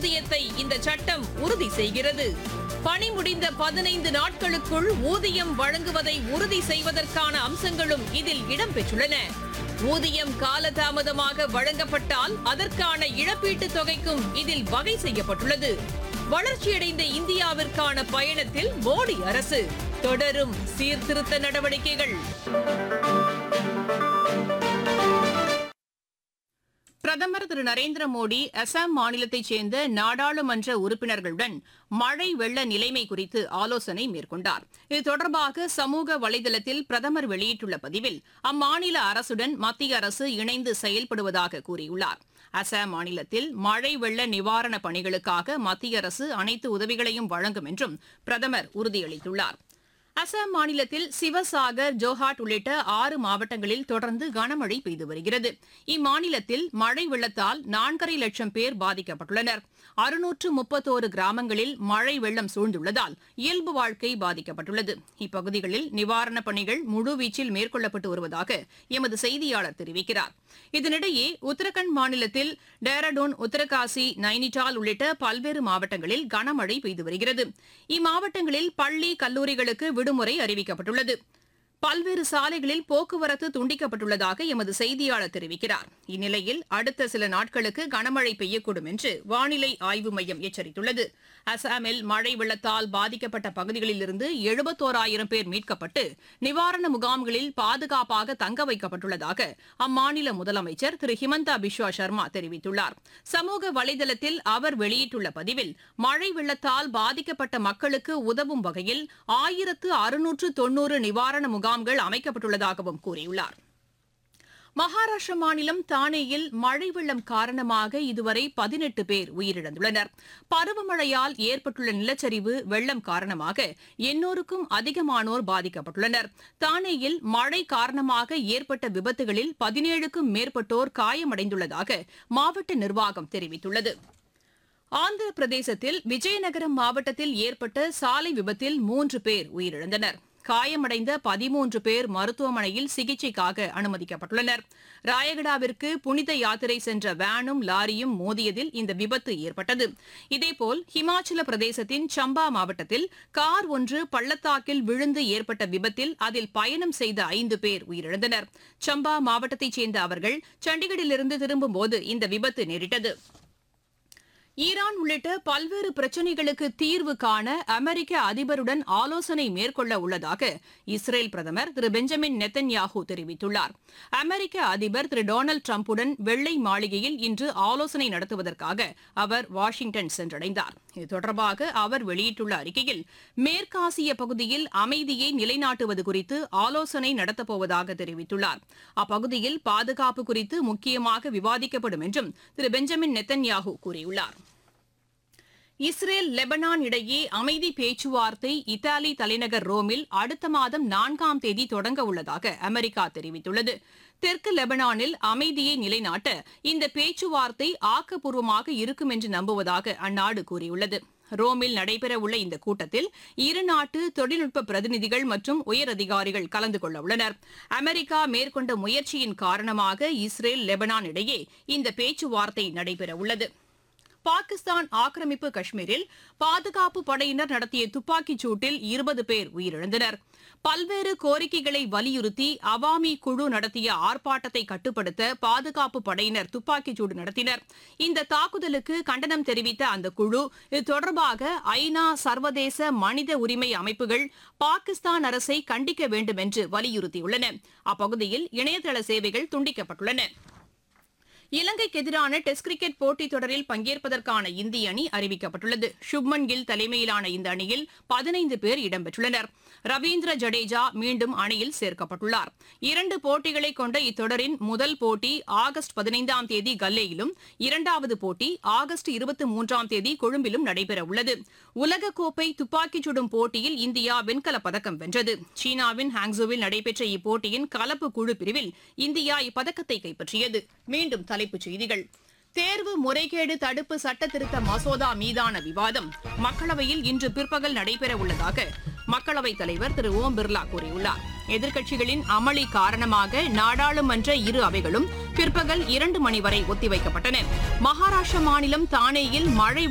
ஊதியத்தை இந்த சட்டம் உறுதி செய்கிறது பணி முடிந்த பதினைந்து நாட்களுக்குள் ஊதியம் வழங்குவதை உறுதி செய்வதற்கான அம்சங்களும் இதில் இடம்பெற்றுள்ளன ஊதியம் காலதாமதமாக வழங்கப்பட்டால் அதற்கான இழப்பீட்டுத் தொகைக்கும் இதில் வகை செய்யப்பட்டுள்ளது வளர்ச்சியடைந்த இந்தியாவிற்கான பயணத்தில் மோடி அரசு தொடரும் சீர்திருத்த நடவடிக்கைகள் பிரதமர் திரு நரேந்திர மோடி அசாம் மாநிலத்தைச் சேர்ந்த நாடாளுமன்ற உறுப்பினர்களுடன் மழை வெள்ள நிலைமை குறித்து ஆலோசனை மேற்கொண்டார் இது தொடர்பாக சமூக வலைதளத்தில் பிரதமர் வெளியிட்டுள்ள பதிவில் அம்மாநில அரசுடன் மத்திய அரசு இணைந்து செயல்படுவதாக கூறியுள்ளார் அசாம் மாநிலத்தில் மழை வெள்ள நிவாரணப் பணிகளுக்காக மத்திய அரசு அனைத்து உதவிகளையும் வழங்கும் என்றும் பிரதமர் உறுதியளித்துள்ளார் அசாம் மாநிலத்தில் சிவசாகர் ஜோஹாட் உள்ளிட்ட ஆறு மாவட்டங்களில் தொடர்ந்து கனமழை பெய்து வருகிறது இம்மாநிலத்தில் மழை வெள்ளத்தால் நான்கரை லட்சம் பேர் பாதிக்கப்பட்டுள்ளனர் அறுநூற்று முப்பத்தோரு கிராமங்களில் மழை வெள்ளம் சூழ்ந்துள்ளதால் இயல்பு வாழ்க்கை பாதிக்கப்பட்டுள்ளது இப்பகுதிகளில் நிவாரணப் பணிகள் முழுவீச்சில் மேற்கொள்ளப்பட்டு வருவதாக எமது செய்தியாளர் தெரிவிக்கிறார் இதனிடையே உத்தரகண்ட் மாநிலத்தில் டேராடூன் உத்தரகாசி நைனிடால் உள்ளிட்ட பல்வேறு மாவட்டங்களில் கனமழை பெய்து வருகிறது இம்மாவட்டங்களில் பள்ளி கல்லூரிகளுக்கு விடுமுறை அறிவிக்கப்பட்டுள்ளது பல்வேறு சாலைகளில் போக்குவரத்து துண்டிக்கப்பட்டுள்ளதாக எமது செய்தியாளர் தெரிவிக்கிறார் இந்நிலையில் அடுத்த சில நாட்களுக்கு கனமழை பெய்யக்கூடும் என்று வானிலை ஆய்வு மையம் எச்சரித்துள்ளது அசாமில் மழை வெள்ளத்தால் பாதிக்கப்பட்ட பகுதிகளிலிருந்து எழுபத்தோராயிரம் பேர் மீட்கப்பட்டு நிவாரண முகாம்களில் பாதுகாப்பாக தங்க வைக்கப்பட்டுள்ளதாக அம்மாநில முதலமைச்சர் திரு ஹிமந்தா பிஸ்வா சர்மா தெரிவித்துள்ளார் சமூக வலைதளத்தில் அவர் வெளியிட்டுள்ள பதிவில் மழை வெள்ளத்தால் பாதிக்கப்பட்ட மக்களுக்கு உதவும் வகையில் ஆயிரத்து அறுநூற்று தொன்னூறு நிவாரண முகாம்கள் அமைக்கப்பட்டுள்ளதாகவும் கூறியுள்ளார் மகாராஷ்டிர மாநிலம் தானேயில் மழை வெள்ளம் காரணமாக இதுவரை பதினெட்டு பேர் உயிரிழந்துள்ளனர் பருவமழையால் ஏற்பட்டுள்ள நிலச்சரிவு வெள்ளம் காரணமாக எண்ணூறுக்கும் அதிகமானோர் பாதிக்கப்பட்டுள்ளனர் தானேயில் மழை காரணமாக ஏற்பட்ட விபத்துகளில் பதினேழுக்கும் மேற்பட்டோர் காயமடைந்துள்ளதாக மாவட்ட நிர்வாகம் தெரிவித்துள்ளது ஆந்திர பிரதேசத்தில் விஜயநகரம் மாவட்டத்தில் ஏற்பட்ட சாலை விபத்தில் மூன்று பேர் உயிரிழந்தனர் காயமடைந்த பதிமூன்று பேர் மருத்துவமனையில் சிகிச்சைக்காக அனுமதிக்கப்பட்டுள்ளனர் ராயகடாவிற்கு புனித யாத்திரை சென்ற வேனும் லாரியும் மோதியதில் இந்த விபத்து ஏற்பட்டது இதேபோல் ஹிமாச்சல பிரதேசத்தின் சம்பா மாவட்டத்தில் கார் ஒன்று பள்ளத்தாக்கில் விழுந்து ஏற்பட்ட விபத்தில் அதில் பயணம் செய்த ஐந்து பேர் உயிரிழந்தனர் சம்பா மாவட்டத்தைச் சேர்ந்த அவர்கள் சண்டிகரிலிருந்து திரும்பும்போது இந்த விபத்து நேரிட்டது ஈரான் உள்ளிட்ட பல்வேறு பிரச்சினைகளுக்கு தீர்வு காண அமெரிக்க அதிபருடன் ஆலோசனை மேற்கொள்ள உள்ளதாக இஸ்ரேல் பிரதமர் திரு பெஞ்சமின் நெத்தன்யாஹூ தெரிவித்துள்ளார் அமெரிக்க அதிபர் திரு டொனால்டு டிரம்புடன் வெள்ளை மாளிகையில் இன்று ஆலோசனை நடத்துவதற்காக அவர் வாஷிங்டன் சென்றடைந்தார் இது தொடர்பாக அவர் வெளியிட்டுள்ள அறிக்கையில் மேற்காசிய பகுதியில் அமைதியை நிலைநாட்டுவது குறித்து ஆலோசனை நடத்தப்போவதாக தெரிவித்துள்ளார் அப்பகுதியில் பாதுகாப்பு குறித்து முக்கியமாக விவாதிக்கப்படும் என்றும் திரு பெஞ்சமின் நெத்தன்யாஹூ கூறியுள்ளார் இஸ்ரேல் லெபனான் இடையே அமைதி பேச்சுவார்த்தை இத்தாலி தலைநகர் ரோமில் அடுத்த மாதம் நான்காம் தேதி தொடங்க உள்ளதாக அமெரிக்கா தெரிவித்துள்ளது தெற்கு லெபனானில் அமைதியை நிலைநாட்ட இந்த பேச்சுவார்த்தை ஆக்கப்பூர்வமாக இருக்கும் என்று நம்புவதாக அந்நாடு கூறியுள்ளது ரோமில் நடைபெறவுள்ள இந்த கூட்டத்தில் இரு நாட்டு தொழில்நுட்ப பிரதிநிதிகள் மற்றும் உயரதிகாரிகள் கலந்து கொள்ள உள்ளனர் அமெரிக்கா மேற்கொண்ட முயற்சியின் காரணமாக இஸ்ரேல் லெபனான் இடையே இந்த பேச்சுவார்த்தை நடைபெறவுள்ளது பாகிஸ்தான் ஆக்கிரமிப்பு காஷ்மீரில் பாதுகாப்பு படையினர் நடத்திய துப்பாக்கிச் சூட்டில் இருபது பேர் உயிரிழந்தனர் பல்வேறு கோரிக்கைகளை வலியுறுத்தி அவாமி குழு நடத்திய ஆர்ப்பாட்டத்தை கட்டுப்படுத்த பாதுகாப்பு படையினர் துப்பாக்கிச் சூடு நடத்தினர் இந்த தாக்குதலுக்கு கண்டனம் தெரிவித்த அந்த குழு இது தொடர்பாக ஐநா சர்வதேச மனித உரிமை அமைப்புகள் பாகிஸ்தான் அரசை கண்டிக்க வேண்டும் என்று வலியுறுத்தியுள்ளன அப்பகுதியில் இணையதள சேவைகள் துண்டிக்கப்பட்டுள்ளன இலங்கைக்கு எதிரான டெஸ்ட் கிரிக்கெட் போட்டித் தொடரில் பங்கேற்பதற்கான இந்திய அணி அறிவிக்கப்பட்டுள்ளது சுப்மன் கில் தலைமையிலான இந்த அணியில் பதினைந்து பேர் இடம்பெற்றுள்ளனர் ரவீந்திர ஜடேஜா மீண்டும் அணியில் சேர்க்கப்பட்டுள்ளார் இரண்டு போட்டிகளை கொண்ட இத்தொடரின் முதல் போட்டி ஆகஸ்ட் பதினைந்தாம் தேதி கல்லேயிலும் இரண்டாவது போட்டி ஆகஸ்ட் இருபத்தி மூன்றாம் தேதி கொழும்பிலும் நடைபெறவுள்ளது உலகக்கோப்பை துப்பாக்கிச் சுடும் போட்டியில் இந்தியா வெண்கலப் பதக்கம் வென்றது சீனாவின் ஹாங்ஸோவில் நடைபெற்ற இப்போட்டியின் கலப்பு குழு பிரிவில் இந்தியா இப்பதக்கத்தை கைப்பற்றியது மீண்டும் தலைப்புச் செய்திகள் தேர்வு முறைகேடு தடுப்பு சட்ட திருத்த மசோதா மீதான விவாதம் மக்களவையில் இன்று பிற்பகல் நடைபெற உள்ளதாக மக்களவைத் தலைவர் திரு ஓம் பிர்லா கூறியுள்ளார் எதிர்க்கட்சிகளின் அமளி காரணமாக நாடாளுமன்ற இரு அவைகளும் பிற்பகல் இரண்டு மணி வரை ஒத்திவைக்கப்பட்டன மகாராஷ்டிர மாநிலம் தானேயில் மழை